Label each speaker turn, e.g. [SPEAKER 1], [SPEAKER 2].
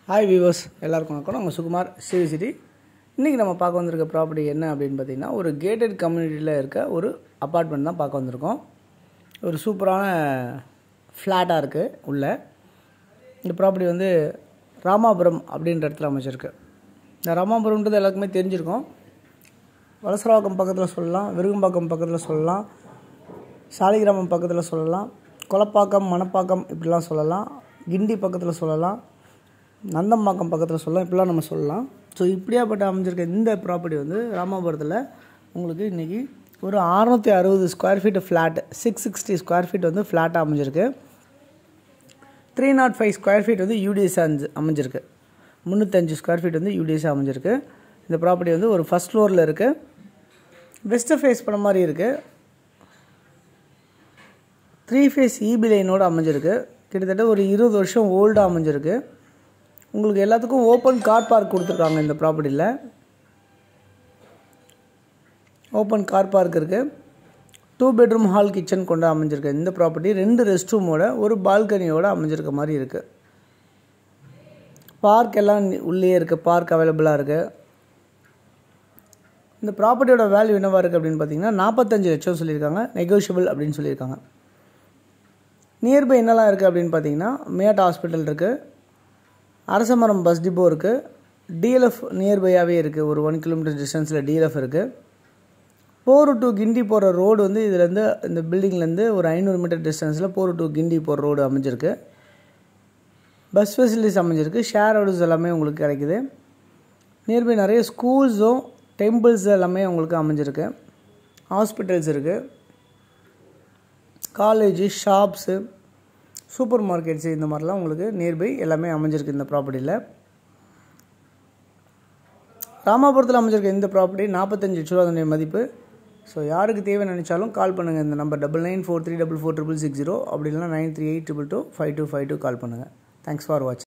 [SPEAKER 1] hi viewers எல்லாருக்கும் வணக்கம் நாங்கள் சுகுமார் சிவி சிட்டி இன்றைக்கி நம்ம பார்க்க வந்திருக்க ப்ராப்பர்ட்டி என்ன அப்படின்னு பார்த்தீங்கன்னா ஒரு கேட்டட் கம்யூனிட்டியில் இருக்க ஒரு அப்பார்ட்மெண்ட் தான் பார்க்க வந்திருக்கோம் ஒரு சூப்பரான ஃப்ளாட்டாக இருக்குது உள்ள இந்த ப்ராப்பர்ட்டி வந்து ராமாபுரம் அப்படின்ற இடத்துல அமைச்சிருக்கு இந்த ராமாபுரம்ன்றது எல்லாருக்குமே தெரிஞ்சிருக்கும் வலசராக்கம் பக்கத்தில் சொல்லலாம் விருகம்பாக்கம் பக்கத்தில் சொல்லலாம் சாலிகிராமம் பக்கத்தில் சொல்லலாம் கொலப்பாக்கம் மணப்பாக்கம் இப்படிலாம் சொல்லலாம் கிண்டி பக்கத்தில் சொல்லலாம் நந்தம்பாக்கம் பக்கத்தில் சொல்லலாம் இப்படிலாம் நம்ம சொல்லலாம் ஸோ இப்படியாப்பட்ட அமைஞ்சிருக்க இந்த ப்ராப்பர்ட்டி வந்து ராமாபுரத்தில் உங்களுக்கு இன்றைக்கி ஒரு அறநூற்றி அறுபது square feet flat six sixty square feet வந்து ஃப்ளாட்டாக அமைஞ்சிருக்கு three naught five square feet வந்து யூடிஎஸ் அமைஞ்சிருக்கு முந்நூற்றஞ்சு ஸ்கொயர் ஃபீட் வந்து யூடிஎஸ் அமைஞ்சிருக்கு இந்த ப்ராப்பர்ட்டி வந்து ஒரு ஃபஸ்ட் ஃப்ளோரில் இருக்குது வெஸ்ட்டை ஃபேஸ் பண்ண மாதிரி இருக்குது த்ரீ ஃபேஸ் இபி லைனோடு அமைஞ்சிருக்கு கிட்டத்தட்ட ஒரு இருபது வருஷம் ஓல்டாக அமைஞ்சிருக்கு உங்களுக்கு எல்லாத்துக்கும் ஓப்பன் கார் பார்க் கொடுத்துருக்காங்க இந்த ப்ராப்பர்ட்டியில் ஓப்பன் கார் பார்க் இருக்குது டூ பெட்ரூம் ஹால் கிச்சன் கொண்டு அமைஞ்சிருக்கு இந்த ப்ராப்பர்ட்டி ரெண்டு ரெஸ்ட் ரூமோட ஒரு பால்கனியோடு அமைஞ்சிருக்க மாதிரி இருக்குது பார்க் எல்லாம் உள்ளே இருக்குது பார்க் அவைலபிளாக இருக்குது இந்த ப்ராப்பர்ட்டியோட வேல்யூ என்னவாக இருக்குது அப்படின்னு பார்த்தீங்கன்னா நாற்பத்தஞ்சு லட்சம் சொல்லியிருக்காங்க நெகோஷியபிள் அப்படின்னு சொல்லியிருக்காங்க நியர்பை என்னெல்லாம் இருக்குது அப்படின்னு பார்த்தீங்கன்னா மேட் ஹாஸ்பிட்டல் இருக்குது அரசமரம் பஸ் டிப்போ இருக்குது டிஎல்எஃப் நியர்பையாகவே இருக்குது ஒரு ஒன் கிலோமீட்டர் டிஸ்டன்ஸில் டிஎல்எஃப் இருக்குது போரு டு கிண்டி போகிற ரோடு வந்து இதுலேருந்து இந்த பில்டிங்லேருந்து ஒரு ஐநூறு மீட்டர் டிஸ்டன்ஸில் போரு டு கிண்டி போகிற ரோடு அமைஞ்சிருக்கு பஸ் ஃபெசிலிட்டிஸ் அமைஞ்சிருக்கு ஷேர் ஆட்டோஸ் எல்லாமே உங்களுக்கு கிடைக்குது நியர்பை நிறைய ஸ்கூல்ஸும் டெம்பிள்ஸ் எல்லாமே உங்களுக்கு அமைஞ்சிருக்கு ஹாஸ்பிட்டல்ஸ் இருக்குது காலேஜு ஷாப்ஸு சூப்பர் மார்க்கெட்ஸு இந்த மாதிரிலாம் உங்களுக்கு நியர்பை எல்லாமே அமைஞ்சிருக்கு இந்த ப்ராப்பர்ட்டியில் ராமாபுரத்தில் அமைஞ்சிருக்க இந்த ப்ராப்பர்ட்டி நாற்பத்தஞ்சு லட்ச ரூபா அதனுடைய மதிப்பு ஸோ யாருக்கு தேவை நினச்சாலும் கால் பண்ணுங்கள் இந்த number double nine four three double four triple six zero அப்படி இல்லைனா nine three eight triple two five two five two call பண்ணுங்கள் தேங்க்ஸ் ஃபார் வாட்சிங்